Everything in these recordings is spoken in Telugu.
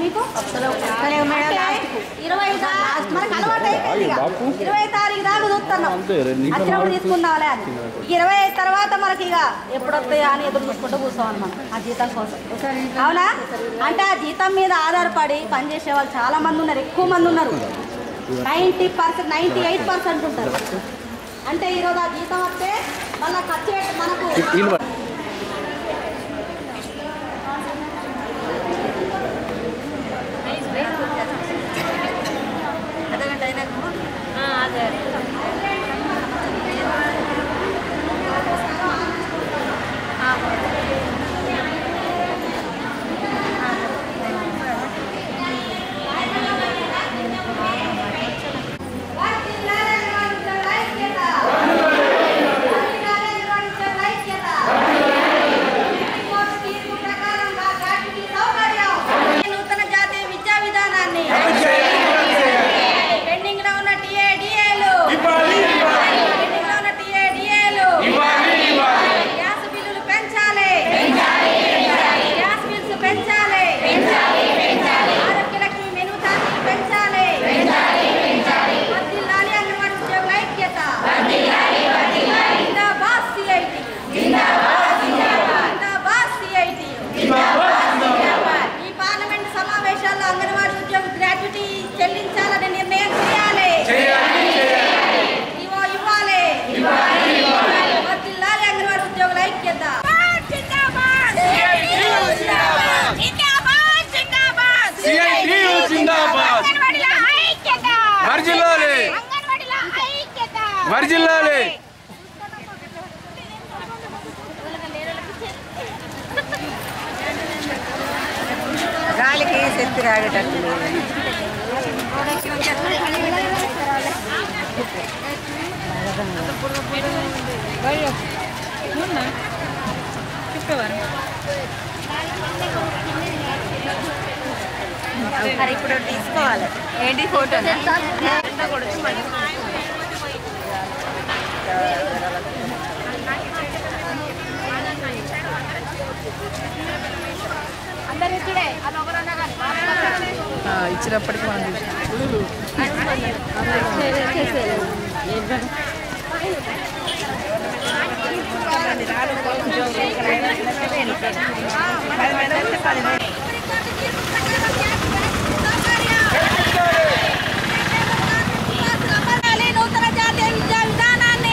మీకు అంటే ఇరవై దా- మనకు అలవాటు అయిపోయింది ఇక. ఇరవై తారీఖు దాకా చూస్తున్నాం వచ్చినప్పుడు తీసుకుందాంలే అని ఇరవై ఐదు తర్వాత మనకి ఇక ఎప్పుడు వస్తాయా అని ఎదురు చూసుకుంటూ కూర్చోవాలి మనం ఆ జీతం కోసం అవునా అంటే ఆ జీతం మీద ఆధారపడి పనిచేసే వాళ్ళు చాలా మంది ఉన్నారు ఎక్కువ మంది ఉన్నారు ninety percent ninety eight percent ఉంటారు అంటే ఈరోజు ఆ జీతం వస్తే మళ్ళీ ఖర్చు పెట్టి మనకు అర్ధగంట అయినాక అదే నూతన జాతీయ విద్యా విధానాన్ని పెండింగ్ లో ఉన్న టీఏ డిఏలు పెండింగ్ లో ఉన్న టీఏ డిఏలు గ్యాస్ బిల్లులు పెంచాలి గ్యాస్ బిల్స్ పెంచాలి ఆరోగ్య లక్ష్మి మెను ఛార్జీలు పెంచాలి వర్ధిల్లాలి అంగన్వాడీ ఉద్యోగుల ఐక్యత జిందాబాద్ సిఐటి జిందాబాద్ సిఐటి ఈ పార్లమెంట్ సమావేశాల్లో అంగన్వాడీ ఉద్యోగ గ్రాట్యుటీ చెల్లించాలని నిర్ణయం చేయాలి ఇవో ఇవ్వాలి వర్ధిల్లాలి అంగన్వాడీ ఉద్యోగుల ఐక్యత సిఐటియు జిందాబాద్ వర్జిల్లాలి వర్జిల్లాలి గాలికి శక్తి రాగేటట్టు లేదు మరి ఇప్పుడు తీసుకోవాలి ఏంటి ఫోటో ఇచ్చినప్పటికీ మనం నూతన జాతీయ విద్యా విధానాన్ని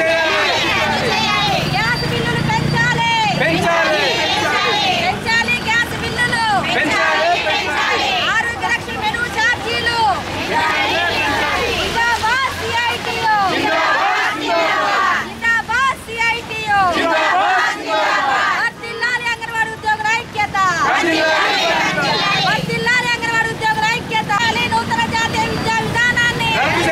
గ్యాస్ బిల్లులు పెంచాలి పెంచాలి పెంచాలి గ్యాస్ బిల్లులు పెంచాలి ఆరోగ్య రక్షణ మెను ఛార్జీలు జిందాబాద్ సిఐటియు జిందాబాద్ సిఐటియు వర్ధిల్లాలి అంగన్వాడీ ఉద్యోగుల ఐక్యత వర్ధిల్లాలి అంగన్వాడీ ఉద్యోగుల ఐక్యత నూతన జాతీయ విద్యా విధానాన్ని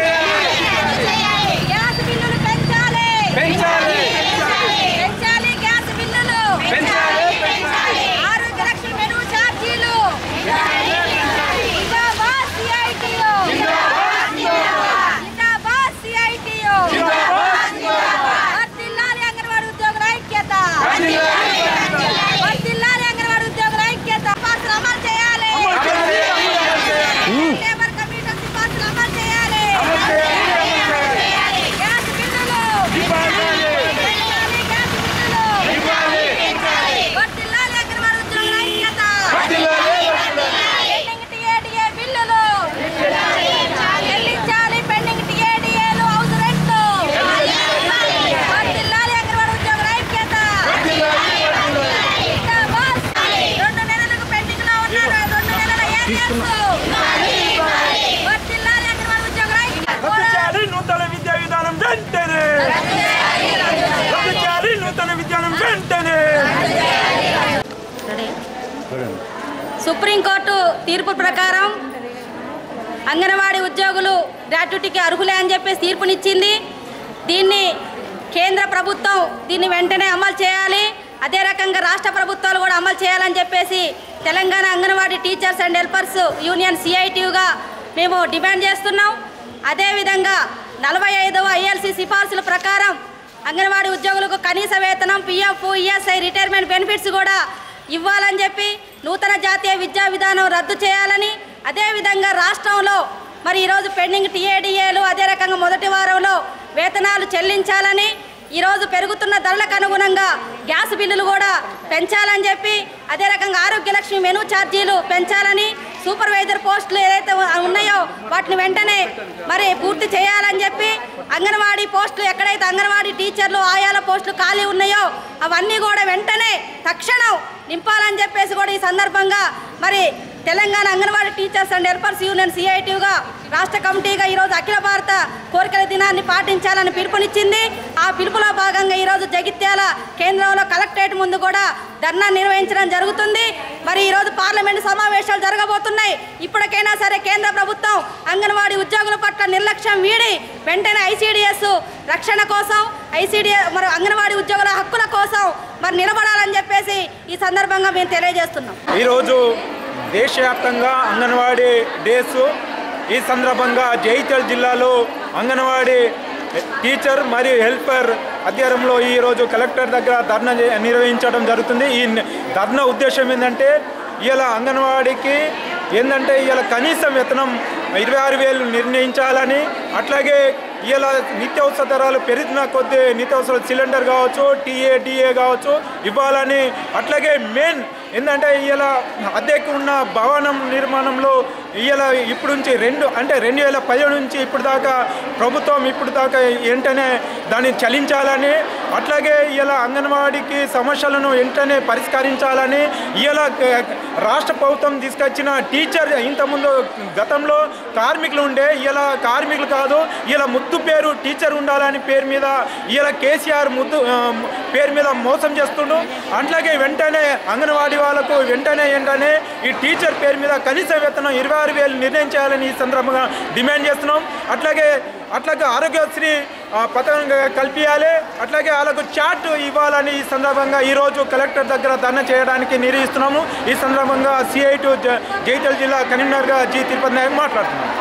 గ్యాస్ బిల్లులు పెంచాలి పెంచాలి పెంచాలి గ్యాస్ బిల్లులు పెంచాలి ఆరోగ్య రక్షణ మెను ఛార్జీలు జిందాబాద్ సిఐటియు జిందాబాద్ సిఐటియు వర్ధిల్లాలి అంగన్వాడీ ఉద్యోగుల ఐక్యత వర్ధిల్లాలి అంగన్వాడీ ఉద్యోగుల ఐక్యత సిఫార్సులు అమలు చేయాలి లేబర్ కమిషన్ సిఫార్సులు అమలు చేయాలి గ్యాస్ బిల్లులు పెంచాలి గ్యాస్ బిల్లులు వర్ధిల్లాలి అంగన్వాడీ ఉద్యోగుల ఐక్యత పెండింగ్ టీఏడీఏ బిల్లులు చెల్లించాలి పెండింగ్ టీఏడీఏలు హౌస్ రెంట్ వర్ధిల్లాలి అంగన్వాడీ ఉద్యోగుల ఐక్యత జిందాబాద్. రెండు నెలలకు పెండింగ్ లో ఉన్నారు రెండు నెలల ఏరియాస్ వర్ధిల్లాలి అంగన్వాడీ ఉద్యోగుల ఐక్యత రద్దు చేయాలి నూతన విద్యా విధానం వెంటనే రద్దు చేయాలి నూతన విధానం వెంటనే సుప్రీంకోర్టు తీర్పు ప్రకారం అంగన్వాడీ ఉద్యోగులు గ్రాట్యుటీకి అర్హులే అని చెప్పేసి తీర్పునిచ్చింది దీన్ని కేంద్ర ప్రభుత్వం దీన్ని వెంటనే అమలు చేయాలి అదే రకంగా రాష్ట్ర ప్రభుత్వాలు కూడా అమలు చేయాలని చెప్పేసి Telangana Anganwadi teachers and helpers union సిఐటియుగా మేము డిమాండ్ చేస్తున్నాం అదేవిధంగా నలభై ఐదవ ఐఎల్సి సిఫార్సుల ప్రకారం అంగన్వాడీ ఉద్యోగులకు కనీస వేతనం పిఎఫ్ ఈఎస్ఐ రిటైర్మెంట్ బెనిఫిట్స్ కూడా ఇవ్వాలని చెప్పి నూతన జాతీయ విద్యా విధానం రద్దు చేయాలని అదేవిధంగా రాష్ట్రంలో మరి ఈరోజు పెండింగ్ టీఏడిఏలు అదే రకంగా మొదటి వారంలో వేతనాలు చెల్లించాలని ఈరోజు పెరుగుతున్న ధరలకు అనుగుణంగా గ్యాస్ బిల్లులు కూడా పెంచాలని చెప్పి అదే రకంగా ఆరోగ్య లక్ష్మి మెనూ ఛార్జీలు పెంచాలని సూపర్వైజర్ పోస్టులు ఏదైతే ఉన్నాయో వాటిని వెంటనే మరి పూర్తి చేయాలని చెప్పి అంగన్వాడీ పోస్టులు ఎక్కడైతే అంగన్వాడీ టీచర్లు ఆయాల పోస్టులు ఖాళీ ఉన్నాయో అవన్నీ కూడా వెంటనే తక్షణం నింపాలని చెప్పేసి కూడా ఈ సందర్భంగా మరి Telangana Anganwadi teachers and helpers union సిఐటిగా రాష్ట్ర కమిటీగా ఈరోజు అఖిల భారత కోరికల దినాన్ని పాటించాలని పిలుపునిచ్చింది ఆ పిలుపులో భాగంగా ఈరోజు జగిత్యాల కేంద్రంలో కలెక్టరేట్ ముందు కూడా ధర్నా నిర్వహించడం జరుగుతుంది మరి ఈరోజు పార్లమెంటు సమావేశాలు జరగబోతున్నాయి ఇప్పటికైనా సరే కేంద్ర ప్రభుత్వం అంగన్వాడీ ఉద్యోగుల పట్ల నిర్లక్ష్యం వీడి వెంటనే ఐసీడిఎస్ రక్షణ కోసం ఐసీడిఎస్ మరి అంగన్వాడీ ఉద్యోగుల హక్కుల కోసం మరి నిలబడాలని చెప్పేసి ఈ సందర్భంగా మేము తెలియజేస్తున్నాం ఈరోజు దేశవ్యాప్తంగా అంగన్వాడీ డేస్ ఈ సందర్భంగా జైతల్ జిల్లాలో అంగన్వాడీ టీచర్ మరియు హెల్పర్ అధ్వర్యంలో ఈరోజు కలెక్టర్ దగ్గర ధర్నా చే- నిర్వహించడం జరుగుతుంది ఈ న- ధర్నా ఉద్దేశం ఏంటంటే ఇలా అంగన్వాడీకి ఏంటంటే ఇలా కనీస వేతనం ఇరవై ఆరు వేలు నిర్ణయించాలని అట్లాగే ఇలా నిత్యావసర ధరలు పెరిగిన కొద్దీ నిత్యావసర సిలిండర్ కావచ్చు టీఏ డిఏ కావచ్చు ఇవ్వాలని అట్లాగే మెయిన్ ఏంటంటే ఇలా అద్దెకు ఉన్న భవనం నిర్మాణంలో ఇలా ఇప్పుడు నుంచి రెండు అంటే రెండు వేల పదిహేడు నుంచి ఇప్పుడు దాకా ప్రభుత్వం ఇప్పుడు దాకా వెంటనే దాన్ని చలించాలని అట్లాగే ఇలా అంగన్వాడీకి సమస్యలను వెంటనే పరిష్కరించాలని ఇలా రాష్ట్ర ప్రభుత్వం తీసుకొచ్చిన టీచర్ ఇంతకుముందు గతంలో కార్మికులు ఉండే ఇలా కార్మికులు కాదు ఇలా ముద్దు పేరు టీచర్ ఉండాలని పేరు మీద ఇలా కేసీఆర్ ముద్దు ఆ, పేరు మీద మోసం చేస్తుండు అట్లాగే వెంటనే అంగన్వాడీ వాళ్ళకు వెంటనే ఏంటనే ఈ టీచర్ పేరు మీద కనీస వేతనం ఇరవై ఆరు వేలు నిర్ణయించాలని ఈ సందర్భంగా డిమాండ్ చేస్తున్నాం అట్లాగే అట్లాగే ఆరోగ్యశ్రీ ఆ, పథకం కల్పించాలి అట్లాగే వాళ్ళకు చార్ట్ ఇవ్వాలని ఈ సందర్భంగా ఈరోజు కలెక్టర్ దగ్గర ధర్నా చేయడానికి నిర్వహిస్తున్నాము ఈ సందర్భంగా సిఐ టు జైతల్ జిల్లా కరీంనగర్గా జి తిరుపతి నాయక్ మాట్లాడుతున్నాం